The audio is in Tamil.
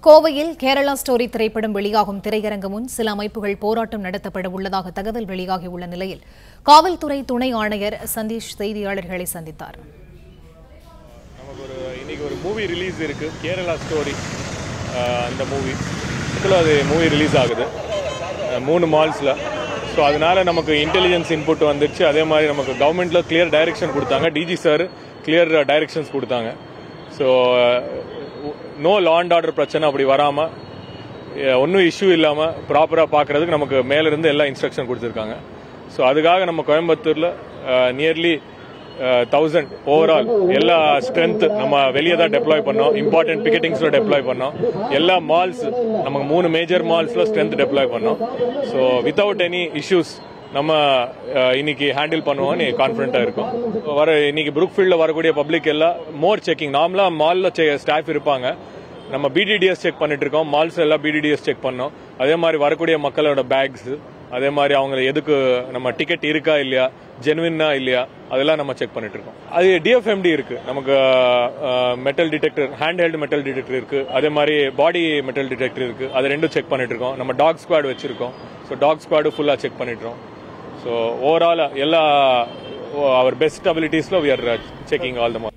கோவையில் கேரளா ஸ்டோரி திரைப்படம் வெளியாகும் திரையரங்கு முன் சில அமைப்புகள் போராட்டம் நடத்தப்பட உள்ளதாக தகவல் வெளியாகியுள்ள நிலையில் காவல்துறை துணை ஆணையர் சந்தீஷ் செய்தியாளர்களை சந்தித்தார் நமக்கு ஒரு இன்னைக்கு ஒரு மூவி ரிலீஸ் இருக்கு கேரளா ஸ்டோரி அந்த மூவி ஆக்சுவலாக அது மூவி ரிலீஸ் ஆகுது அஹ், மூணு மால்ஸில் ஸோ அதனால நமக்கு இன்டெலிஜென்ஸ் இன்புட் வந்துடுச்சு அதே மாதிரி நமக்கு கவர்மெண்ட்ல கிளியர் டைரக்ஷன் கொடுத்தாங்க டிஜி சார் கிளியர் டைரக்ஷன்ஸ் கொடுத்தாங்க so no law and order பிரச்சனை அப்படி வராமல் ஒன்றும் இஷ்யூ இல்லாமல் ப்ராப்பராக பார்க்கறதுக்கு நமக்கு மேலிருந்து எல்லா இன்ஸ்ட்ரக்ஷன் கொடுத்துருக்காங்க ஸோ அதுக்காக நம்ம கோயம்புத்தூரில் நியர்லி தௌசண்ட் ஓவரால் எல்லா ஸ்ட்ரென்த் நம்ம வெளியே தான் டெப்ளாய் பண்ணோம் இம்பார்ட்டன்ட் பிக்கெட்டிங்ஸில் டெப்ளாய் பண்ணோம் எல்லா மால்ஸ் நமக்கு மூணு மேஜர் மால்ஸில் ஸ்ட்ரென்த் டெப்ளாய் பண்ணோம் ஸோ வித்தவுட் எனி இஷ்யூஸ் நம்ம அஹ், இன்னைக்கு ஹேண்டில் பண்ணுவோம்னு கான்ஃபிடென்ட்டாக இருக்கும் வர இன்னைக்கு புரூக்ஃபீல்டில் வரக்கூடிய பப்ளிக் எல்லாம் மோர் செக்கிங் நார்மலாக மாலில் ஸ்டாஃப் இருப்பாங்க நம்ம பிடிடிஎஸ் செக் பண்ணிட்டு இருக்கோம் மால்ஸ் எல்லாம் பிடிடிஎஸ் செக் பண்ணோம் அதே மாதிரி வரக்கூடிய மக்களோட பேக்ஸ் அதே மாதிரி அவங்க எதுக்கு நம்ம டிக்கெட் இருக்கா இல்லையா ஜெனுவினா இல்லையா அதெல்லாம் நம்ம செக் பண்ணிட்டு இருக்கோம் அது டிஎஃப்எம்டி இருக்கு நமக்கு metal detector hand held metal detector இருக்கு அதே மாதிரி பாடி மெட்டல் டிடெக்டர் இருக்கு அது ரெண்டும் செக் பண்ணிட்டு இருக்கோம் நம்ம டாக் ஸ்குவாட் வச்சிருக்கோம் ஸோ டாக் ஸ்குவாடு ஃபுல்லாக செக் பண்ணிட்டுறோம் ஸோ ஓவரால் எல்லா அவர் பெஸ்ட் அபிலிட்டிஸில் we are checking all the